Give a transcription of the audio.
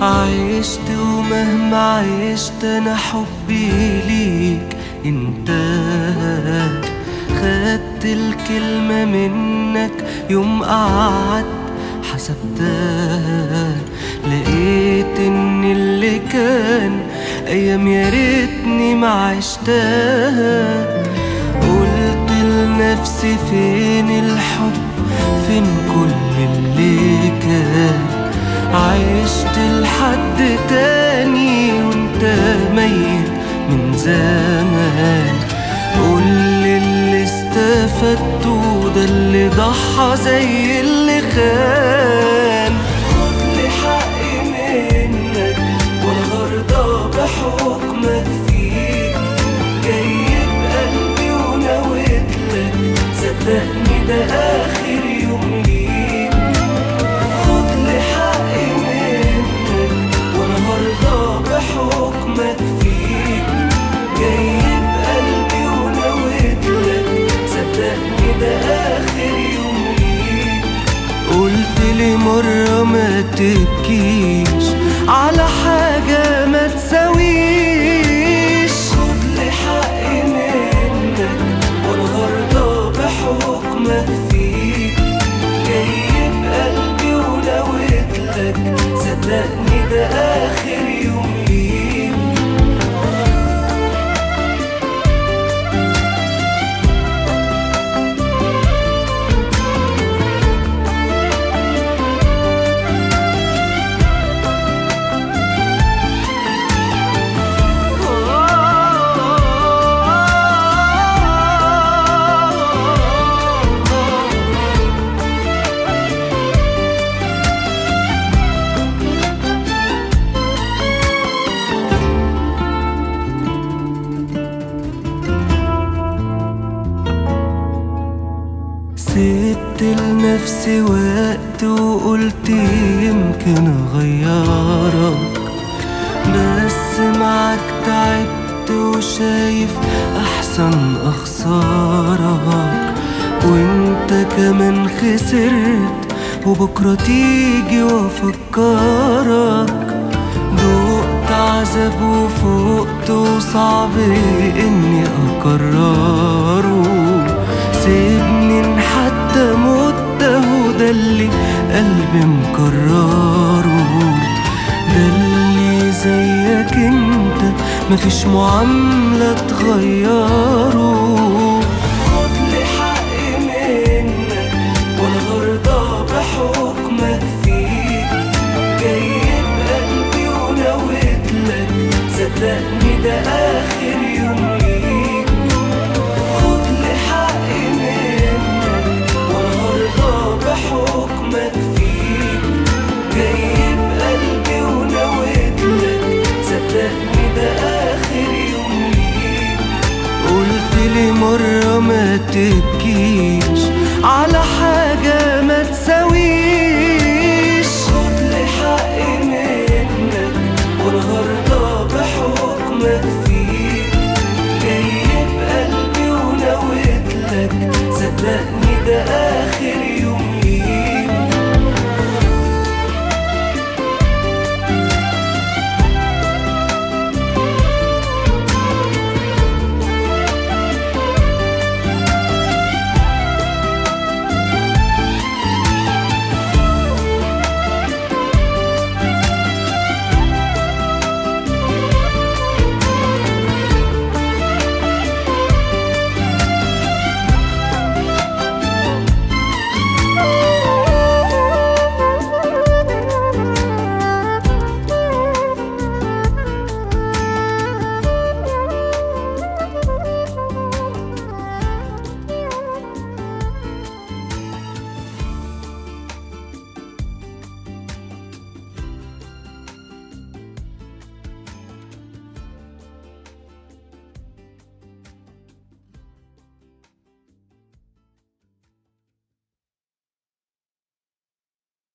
عشت ومهما عشت انا حبي ليك انتهى خدت الكلمة منك يوم قعدت حسبتها لقيت ان اللي كان ايام يا ريتني ما عشتها قلت لنفسي فين الحب فين كل اللي كان عشت لحد تاني وانت ميت من زمان قول اللي استفدته ده اللي ضحى زي اللي خان خد لي حقي منك وانا غرضى بحكمك فيك جاي بقلبي ونويت لك صدقني ده اخر يوم ليك خد لي حقي منك وانا مرضى بحكمك فيك جاي بقلبي ونويت لك صدقني ده اخر يوم ليك قلت لي مرة ما تبكيش على حاجة ما تساويش خد لي حقي منك وانا غرضى بحكمك فيك جاي بقلبي ونويت لك صدقني ده اخر يوم ليك سبت لنفسي وقت وقلت يمكن اغيرك بس معاك تعبت وشايف احسن اخسرك وانت كمان خسرت وبكرة تيجي وافكرك دقت عذاب وفقت وصعب اني اكرره سيبني ان حتى مت اهو ده اللي قلبي مكرره ده اللي زيك انت مفيش معاملة تغيره خد لي حقي منك وانا غرضى بحكمك فيك جاي بقلبي ونويت لك صدقني ده اخر يوم ليك خد لي حقي منك وانا غرضى بحكمك فيك جاي بقلبي ونويت لك صدقني ده اخر يوم ليك قلت لي مرة ما تبكيش على حاجة ما